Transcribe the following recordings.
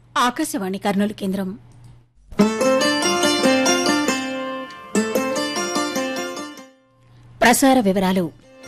ఆకాశవాణి కర్నూలు కేంద్రం ప్రసార వివరాలు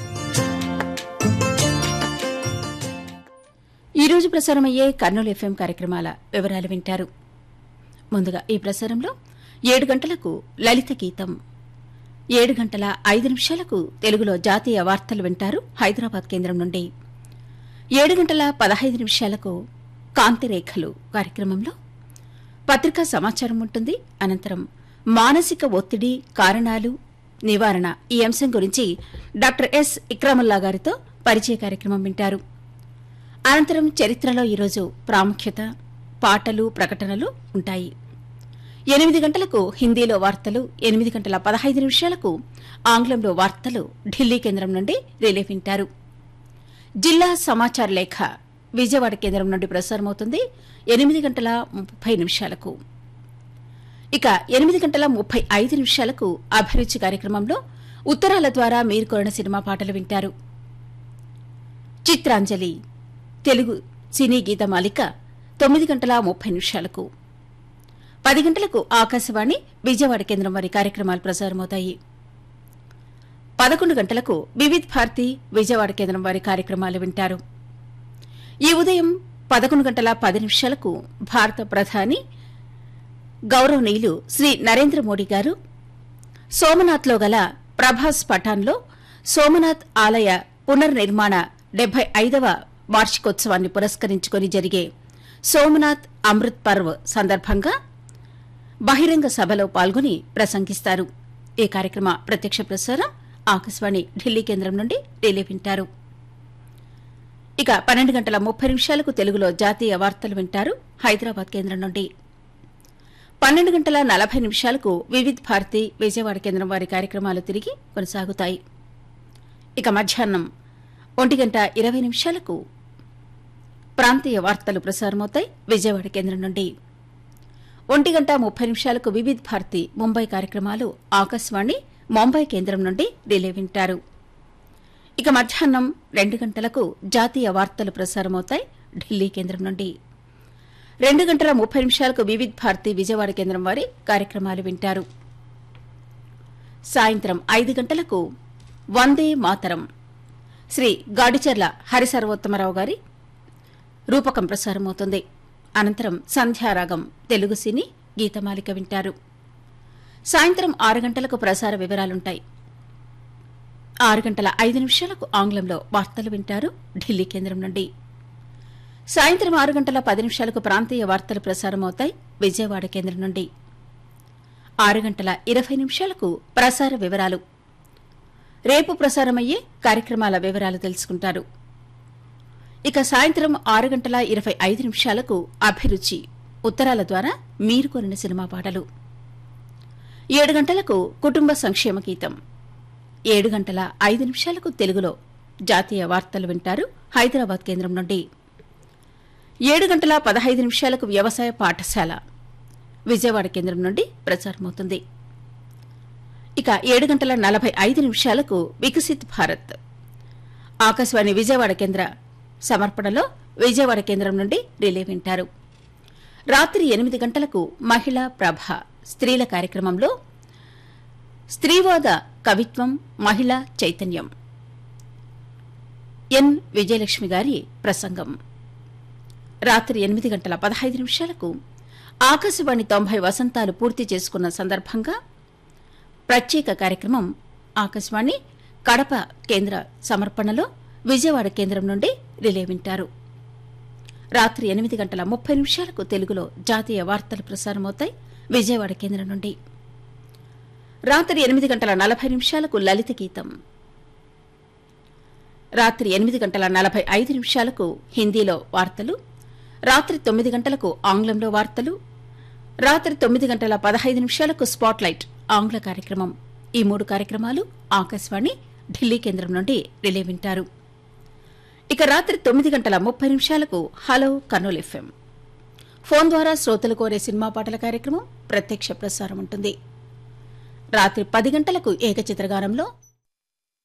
ఈరోజు ప్రసారమయ్యే కర్నూలు ఎఫ్ఎం కార్యక్రమాల వివరాలు వింటారు ముందుగా ఈ ప్రసారంలో ఏడు గంటలకు లలిత గీతం ఏడు గంటల ఐదు నిమిషాలకు తెలుగులో జాతీయ వార్తలు వింటారు హైదరాబాద్ కేంద్రం నుండి ఏడు గంటల పదహైదు నిమిషాలకు కాంతిరేఖలు కార్యక్రమంలో పత్రికా సమాచారం ఉంటుంది అనంతరం మానసిక ఒత్తిడి కారణాలు నివారణ ఈ అంశం గురించి డాక్టర్ ఎస్ ఇక్రముల్లా గారితో పరిచయ కార్యక్రమం వింటారు అనంతరం చరిత్రలో ఈరోజు ప్రాముఖ్యత పాటలు ప్రకటనలు ఉంటాయి ఎనిమిది గంటలకు హిందీలో వార్తలు ఎనిమిది గంటల పదహైదు నిమిషాలకు ఆంగ్లంలో వార్తలు ఢిల్లీ కేంద్రం నుండి రిలే వింటారు జిల్లా సమాచార లేఖ విజయవాడ కేంద్రం నుండి ప్రసారమవుతుంది ఎనిమిది గంటల ముప్పై నిమిషాలకు ఇక ఎనిమిది గంటల ముప్పై ఐదు నిమిషాలకు అభిరుచి కార్యక్రమంలో ఉత్తరాల ద్వారా మీరు కోరిన సినిమా పాటలు వింటారు చిత్రాంజలి తెలుగు సినీ గీత మాలిక తొమ్మిది గంటల ముప్పై నిమిషాలకు పది గంటలకు ఆకాశవాణి విజయవాడ కేంద్రం వారి కార్యక్రమాలు ప్రసారమవుతాయి పదకొండు గంటలకు వివిధ్ భారతి విజయవాడ కేంద్రం వారి కార్యక్రమాలు వింటారు ఈ ఉదయం పదకొండు గంటల పది నిమిషాలకు భారత ప్రధాని గౌరవనీయులు శ్రీ నరేంద్ర మోడీ గారు సోమనాథ్లో గల ప్రభాస్ పఠాన్లో సోమనాథ్ ఆలయ పునర్నిర్మాణ డెబ్బై ఐదవ వార్షికోత్సవాన్ని పురస్కరించుకుని జరిగే సోమనాథ్ అమృత్ పర్వ్ సందర్భంగా బహిరంగ సభలో పాల్గొని ప్రసంగిస్తారు ఈ కార్యక్రమ ప్రత్యక్ష ప్రసారం ఆకాశవాణి ఢిల్లీ కేంద్రం నుండి రిలే వింటారు ఇక పన్నెండు గంటల ముప్పై నిమిషాలకు తెలుగులో జాతీయ వార్తలు వింటారు హైదరాబాద్ కేంద్రం నుండి పన్నెండు గంటల నలభై నిమిషాలకు వివిధ్ భారతి విజయవాడ కేంద్రం వారి కార్యక్రమాలు తిరిగి కొనసాగుతాయి ఇక మధ్యాహ్నం ఒంటి గంట ఇరవై నిమిషాలకు ప్రాంతీయ వార్తలు ప్రసారమవుతాయి విజయవాడ కేంద్రం నుండి ఒంటి గంట ముప్పై నిమిషాలకు వివిధ్ భారతి ముంబై కార్యక్రమాలు ఆకాశవాణి ముంబై కేంద్రం నుండి రిలే వింటారు ఇక మధ్యాహ్నం రెండు గంటలకు జాతీయ వార్తలు ప్రసారమవుతాయి ఢిల్లీ కేంద్రం నుండి రెండు గంటల ముప్పై నిమిషాలకు వివిధ్ భారతి విజయవాడ కేంద్రం వారి కార్యక్రమాలు వింటారు సాయంత్రం ఐదు గంటలకు వందే మాతరం శ్రీ గాడిచర్ల హరిసర్వోత్తమరావు గారి రూపకం ప్రసారమవుతుంది అనంతరం సంధ్యారాగం తెలుగు సినీ గీతమాలిక వింటారు సాయంత్రం ఆరు గంటలకు ప్రసార వివరాలుంటాయి ఆరు గంటల ఐదు నిమిషాలకు ఆంగ్లంలో వార్తలు వింటారు ఢిల్లీ కేంద్రం నుండి సాయంత్రం ఆరు గంటల పది నిమిషాలకు ప్రాంతీయ వార్తలు ప్రసారమవుతాయి విజయవాడ కేంద్రం నుండి ఆరు గంటల ఇరవై నిమిషాలకు ప్రసార వివరాలు రేపు ప్రసారమయ్యే కార్యక్రమాల వివరాలు తెలుసుకుంటారు ఇక సాయంత్రం ఆరు గంటల ఇరవై ఐదు నిమిషాలకు అభిరుచి ఉత్తరాల ద్వారా మీరు కొనిన సినిమా పాటలు ఏడు గంటలకు కుటుంబ సంక్షేమ గీతం ఏడు గంటల ఐదు నిమిషాలకు తెలుగులో జాతీయ వార్తలు వింటారు హైదరాబాద్ కేంద్రం నుండి ఏడు గంటల పదహైదు నిమిషాలకు వ్యవసాయ పాఠశాల విజయవాడ కేంద్రం నుండి ప్రసారమవుతుంది ఇక ఏడు గంటల నలభై ఐదు నిమిషాలకు వికసిత్ భారత్ ఆకాశవాణి విజయవాడ కేంద్ర సమర్పణలో విజయవాడ కేంద్రం నుండి రిలే వింటారు రాత్రి ఎనిమిది గంటలకు మహిళా ప్రభ స్త్రీల కార్యక్రమంలో స్త్రీవాద కవిత్వం మహిళా చైతన్యం ఎన్ విజయలక్ష్మి గారి ప్రసంగం రాత్రి ఎనిమిది గంటల పదహైదు నిమిషాలకు ఆకాశవాణి తొంభై వసంతాలు పూర్తి చేసుకున్న సందర్భంగా ప్రత్యేక కార్యక్రమం ఆకాశవాణి కడప కేంద్ర సమర్పణలో విజయవాడ కేంద్రం నుండి రిలే వింటారు రాత్రి ఎనిమిది గంటల ముప్పై నిమిషాలకు తెలుగులో జాతీయ వార్తలు ప్రసారమవుతాయి విజయవాడ కేంద్రం నుండి రాత్రి ఎనిమిది గంటల నలభై నిమిషాలకు లలిత గీతం రాత్రి ఎనిమిది గంటల నలభై ఐదు నిమిషాలకు హిందీలో వార్తలు రాత్రి తొమ్మిది గంటలకు ఆంగ్లంలో వార్తలు రాత్రి తొమ్మిది గంటల పదహైదు నిమిషాలకు స్పాట్లైట్ ఆంగ్ల కార్యక్రమం ఈ మూడు కార్యక్రమాలు ఆకాశవాణి ఢిల్లీ కేంద్రం నుండి రిలే వింటారు ఇక రాత్రి తొమ్మిది గంటల ముప్పై నిమిషాలకు హలో కర్నూల్ ఎఫ్ఎం ఫోన్ ద్వారా శ్రోతలు కోరే సినిమా పాటల కార్యక్రమం ప్రత్యక్ష ప్రసారం ఉంటుంది రాత్రి పది గంటలకు ఏకచిత్రగానంలో